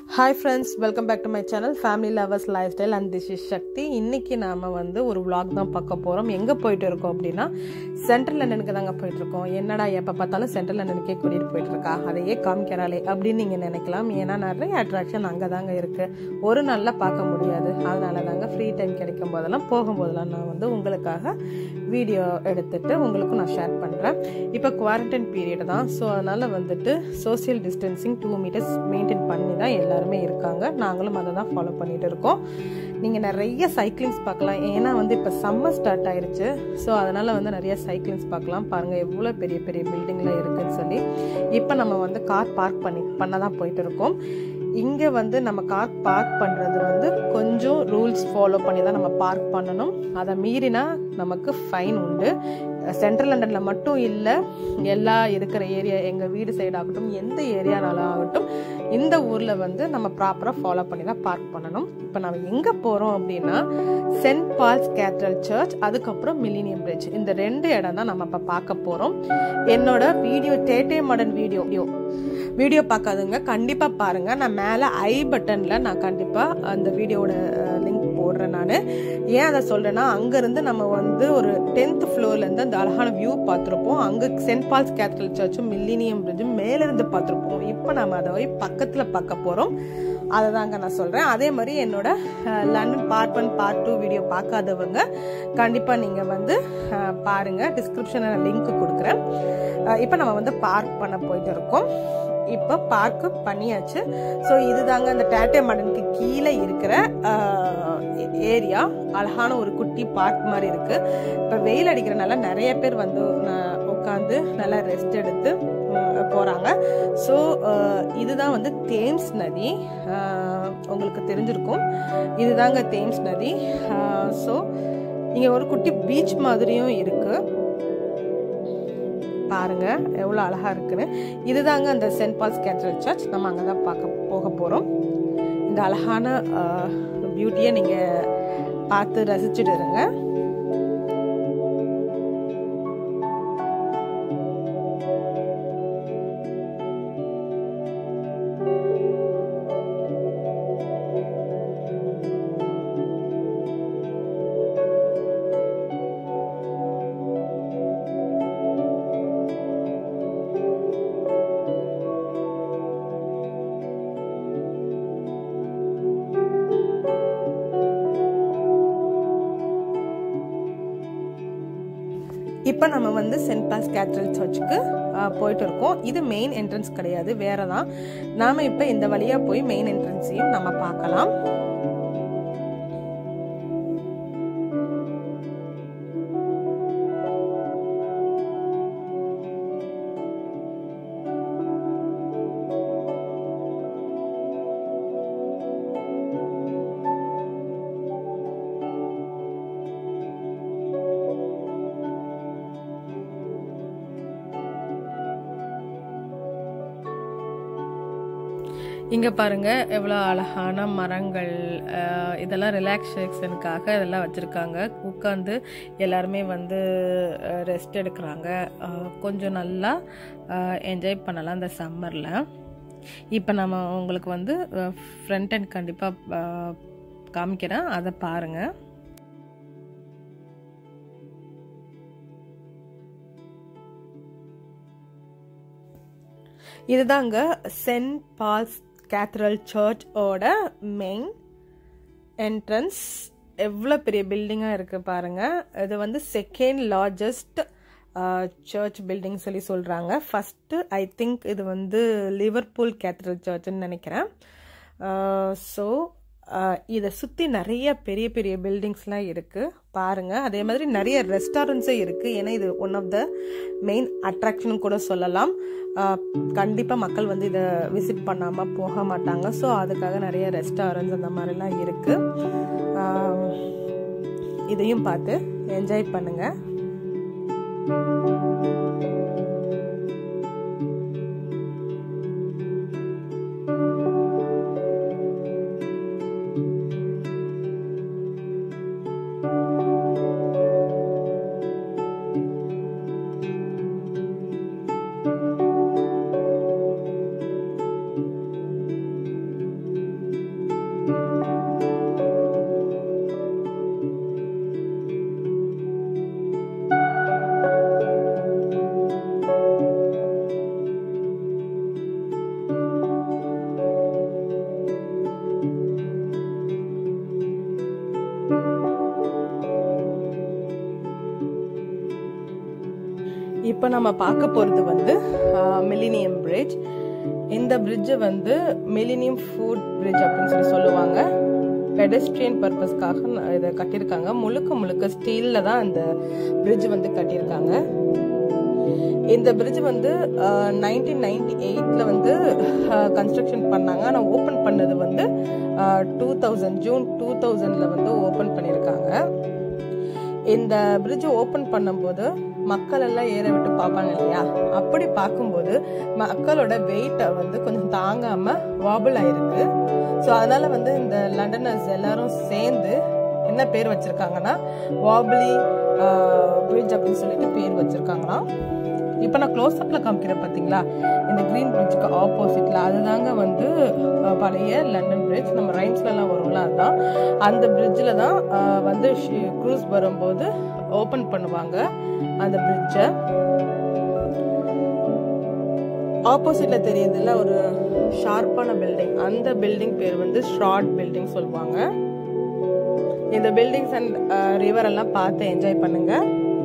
hi friends welcome back to my channel family lovers lifestyle and this is Shakti இன்னைக்கு நாம் வந்து ஒரு vlog தான் பார்க்க போகிறோம் எங்கே போயிட்டு இருக்கோம் அப்படின்னா சென்ட்ரல் லண்டனுக்கு தாங்க போயிட்டு இருக்கோம் என்னடா எப்போ பார்த்தாலும் சென்ட்ரல் லண்டனுக்கே கூட்டிகிட்டு போயிட்டு இருக்கா அதையே காமிக்கிறாளே அப்படின்னு நீங்கள் நினைக்கலாம் ஏன்னா நிறைய அட்ராக்ஷன் அங்கே தாங்க இருக்குது ஒரு நாளில் பார்க்க முடியாது அதனால தாங்க ஃப்ரீ டைம் கிடைக்கும் போதெல்லாம் போகும்போதெல்லாம் நான் வந்து உங்களுக்காக வீடியோ எடுத்துட்டு உங்களுக்கும் நான் ஷேர் பண்ணுறேன் இப்போ குவாரண்டைன் பீரியட் தான் ஸோ அதனால் வந்துட்டு social distancing two meters maintain பண்ணி தான் எல்லாருமே இருக்காங்க நாங்களும் அதை தான் ஃபாலோ பண்ணிட்டு இருக்கோம் நீங்கள் நிறைய சைக்கிளிங்ஸ் பார்க்கலாம் ஏன்னா வந்து இப்போ சம்மர் ஸ்டார்ட் ஆயிருச்சு ஸோ அதனால் வந்து நிறைய சைக்கிளிங்ஸ் பார்க்கலாம் பாருங்கள் எவ்வளோ பெரிய பெரிய பில்டிங்கில் இருக்குன்னு சொல்லி இப்போ நம்ம வந்து கார் பார்க் பண்ணி பண்ண தான் போயிட்டு இருக்கோம் இங்கே வந்து நம்ம கார் பார்க் பண்ணுறது வந்து கொஞ்சம் ரூல்ஸ் ஃபாலோ பண்ணி தான் நம்ம பார்க் பண்ணணும் அதை மீறினா நமக்கு ஃபைன் உண்டு சென்ட்ரல் லண்டனில் மட்டும் இல்லை எல்லா இருக்கிற ஏரியா எங்கள் வீடு சைடு ஆகட்டும் எந்த ஏரியானாலும் ஆகட்டும் இந்த ஊரில் வந்து நம்ம ப்ராப்பராக ஃபாலோ பண்ணி தான் பார்க் பண்ணணும் இப்போ நம்ம எங்கே போகிறோம் அப்படின்னா சென்ட் பால்ஸ் கேத்தரல் சர்ச் அதுக்கப்புறம் மில்லினியம் பிரிட்ஜ் இந்த ரெண்டு இடம் தான் நம்ம இப்போ பார்க்க போகிறோம் என்னோட வீடியோ டேட்டே மாடர்ன் வீடியோ வீடியோ பார்க்காதுங்க கண்டிப்பாக பாருங்கள் நான் மேலே ஐ பட்டனில் நான் கண்டிப்பாக அந்த வீடியோவோட லிங்க் போடுறேன் நான் ஏன் அதை சொல்கிறேன்னா அங்கேருந்து நம்ம வந்து ஒரு டென்த் ஃப்ளோர்லேருந்து அந்த அழகான வியூ பார்த்துருப்போம் அங்கே சென்ட் பால்ஸ் கேத்தரல் சர்ச்சும் மில்லினியம் பிரிட்ஜும் மேலேருந்து பார்த்துருப்போம் இப்போ நம்ம அதை போய் பக்கத்தில் பார்க்க போகிறோம் அதை தாங்க நான் சொல்கிறேன் அதே மாதிரி என்னோட London part one part two video பார்க்காதவங்க கண்டிப்பாக நீங்கள் வந்து பாருங்கள் டிஸ்கிரிப்ஷனில் லிங்க் கொடுக்குறேன் இப்போ நம்ம வந்து பார்க் பண்ண போயிட்டு இருக்கோம் இப்போ பார்க்கு பண்ணியாச்சு ஸோ இதுதாங்க அந்த டேட்டே மாடனுக்கு கீழே இருக்கிற ஏரியா அழகான ஒரு குட்டி பார்க் மாதிரி இருக்கு இப்போ வெயில் அடிக்கிறனால நிறைய பேர் வந்து உட்காந்து நல்லா ரெஸ்ட் எடுத்து போகிறாங்க ஸோ இதுதான் வந்து தேம்ஸ் நதி உங்களுக்கு தெரிஞ்சிருக்கும் இதுதாங்க தேம்ஸ் நதி ஸோ இங்கே ஒரு குட்டி பீச் மாதிரியும் இருக்குது பாருங்க எவ்வளோ அழகா இருக்குன்னு இதுதாங்க அந்த சென்ட் பால்ஸ் கேத்தரல் சர்ச் நம்ம அங்கே தான் பார்க்க போக போகிறோம் இந்த அழகான பியூட்டியை நீங்கள் பார்த்து ரசிச்சுட்டு இருங்க இப்போ நம்ம வந்து சென்ட் பாஸ் கேத்தரல் சர்ச்சுக்கு போயிட்டு இருக்கோம் இது மெயின் என்ட்ரன்ஸ் கிடையாது வேற தான் நாம இப்போ இந்த வழியா போய் மெயின் என்ட்ரன்ஸையும் நம்ம பார்க்கலாம் இங்கே பாருங்க எவ்வளோ அழகான மரங்கள் இதெல்லாம் ரிலாக்ஸேஷனுக்காக இதெல்லாம் வச்சுருக்காங்க உட்காந்து எல்லாருமே வந்து ரெஸ்ட் எடுக்கிறாங்க கொஞ்சம் நல்லா என்ஜாய் பண்ணலாம் இந்த சம்மரில் இப்போ நம்ம உங்களுக்கு வந்து ஃப்ரண்ட் அண்ட் கண்டிப்பாக காமிக்கிறேன் அதை பாருங்கள் இதுதாங்க சென்ட் பால்ஸ் கேத்தரல் சர்ச்சோட மெயின் என்ட்ரன்ஸ் எவ்வளோ பெரிய பில்டிங்காக இருக்குது பாருங்கள் இது வந்து செகண்ட் லார்ஜஸ்ட் சர்ச் பில்டிங் சொல்லி சொல்கிறாங்க ஃபஸ்ட்டு ஐ திங்க் இது வந்து லிவர்பூல் கேத்தரல் சர்ச்னு நினைக்கிறேன் ஸோ இதை சுற்றி நிறைய பெரிய பெரிய பில்டிங்ஸ்லாம் இருக்குது பாருங்கள் அதே மாதிரி நிறைய ரெஸ்டாரண்ட்ஸும் இருக்குது ஏன்னா இது one of the main attraction கூட சொல்லலாம் கண்டிப்பாக மக்கள் வந்து இதை விசிட் பண்ணாமல் போக மாட்டாங்க ஸோ அதுக்காக நிறைய ரெஸ்டாரண்ட்ஸ் அந்த மாதிரிலாம் இருக்குது இதையும் பார்த்து என்ஜாய் பண்ணுங்கள் இப்போ நம்ம பார்க்க போகிறது வந்து மில்லினியம் பிரிட்ஜ் இந்த பிரிட்ஜை வந்து மில்லினியம் ஃபுட் பிரிட்ஜ் அப்படின்னு சொல்லி சொல்லுவாங்க பெடஸ்ட்ரியன் பர்பஸ்க்காக இதை கட்டியிருக்காங்க முழுக்க முழுக்க ஸ்டீலில் தான் இந்த பிரிட்ஜ் வந்து கட்டியிருக்காங்க இந்த பிரிட்ஜ் வந்து நைன்டீன் நைன்டி எயிட்டில் வந்து கன்ஸ்ட்ரக்ஷன் பண்ணாங்க ஆனால் ஓப்பன் பண்ணது வந்து டூ தௌசண்ட் ஜூன் டூ தௌசண்டில் வந்து ஓப்பன் பண்ணியிருக்காங்க இந்த பிரிட்ஜ் ஓப்பன் பண்ணும்போது மக்கள் எல்லாம் ஏற விட்டு பார்ப்பாங்க இல்லையா அப்படி பார்க்கும்போது மக்களோட வெயிட்டை வந்து கொஞ்சம் தாங்காம வாபிள் ஆயிருக்கு ஸோ அதனால வந்து இந்த லண்டனர்ஸ் எல்லாரும் சேர்ந்து என்ன பேர் வச்சிருக்காங்கன்னா வாபிளி பிரிட்ஜ் அப்படின்னு சொல்லிட்டு பேர் வச்சிருக்காங்களாம் இப்போ நான் க்ளோஸ் அப்ல காமிக்கிறேன் பார்த்தீங்களா இந்த க்ரீன் பிரிட்ஜுக்கு ஆப்போசிட்ல அதுதாங்க வந்து பழைய லண்டன் பிரிட்ஜ் நம்ம ரைம்ஸ்லலாம் வரும்ல அதுதான் அந்த பிரிட்ஜில் தான் வந்து க்ரூஸ் வரும்போது ஓப்பன் பண்ணுவாங்க அந்த பிரிட்ஜை ஆப்போசிட்ல தெரியுதுல்ல ஒரு ஷார்ப்பான பில்டிங் அந்த பில்டிங் பேர் வந்து ஷ்ராட் பில்டிங் சொல்லுவாங்க இந்த பில்டிங்ஸ் அண்ட் ரிவர் எல்லாம் பார்த்து என்ஜாய் பண்ணுங்க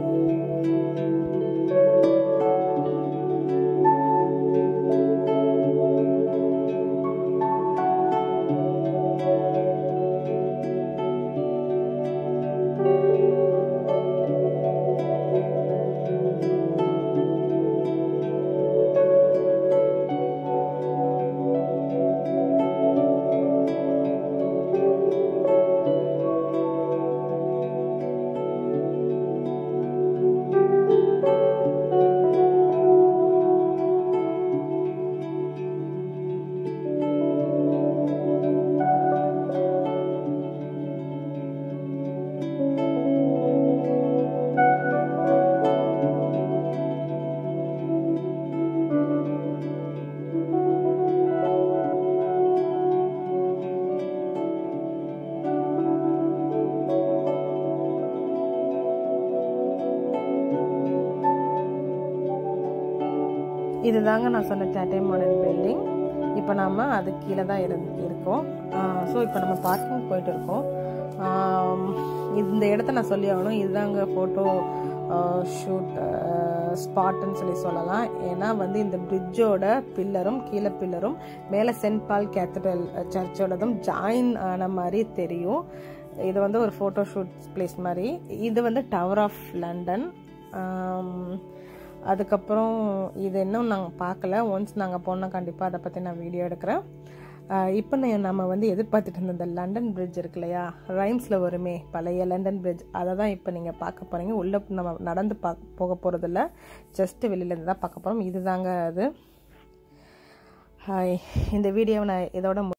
இதுதாங்க நான் சொன்ன சேட்டை மாடர்ன் பில்டிங் இப்போ நாம் அது கீழே தான் இரு இருக்கோம் ஸோ இப்போ நம்ம பார்க்கிங் போயிட்டு இருக்கோம் இந்த இடத்த நான் சொல்லி ஆகணும் இதுதாங்க ஃபோட்டோ ஷூட் ஸ்பாட்டுன்னு சொல்லி சொல்லலாம் ஏன்னா வந்து இந்த பிரிட்ஜோட பில்லரும் கீழே பில்லரும் மேலே சென்ட் பால் கேத்தட்ரல் சர்ச்சோடதும் ஜாயின் ஆன மாதிரி தெரியும் இது வந்து ஒரு ஃபோட்டோ ஷூட் பிளேஸ் மாதிரி இது வந்து டவர் ஆஃப் லண்டன் அதுக்கப்புறம் இது இன்னும் நாங்கள் பார்க்கல ஒன்ஸ் நாங்கள் போனால் கண்டிப்பாக அதை பற்றி நான் வீடியோ எடுக்கிறேன் இப்போ நம்ம வந்து எதிர்பார்த்துட்டு இருந்த இந்த லண்டன் பிரிட்ஜ் இருக்கு இல்லையா ரைம்ஸில் வருமே பழைய லண்டன் பிரிட்ஜ் அதை தான் இப்போ நீங்கள் பார்க்க போகிறீங்க உள்ளே நம்ம நடந்து பா போக போகிறதில்ல ஜஸ்ட்டு வெளியிலேருந்து தான் பார்க்க போகிறோம் இதுதாங்க அது இந்த வீடியோவை நான் இதோட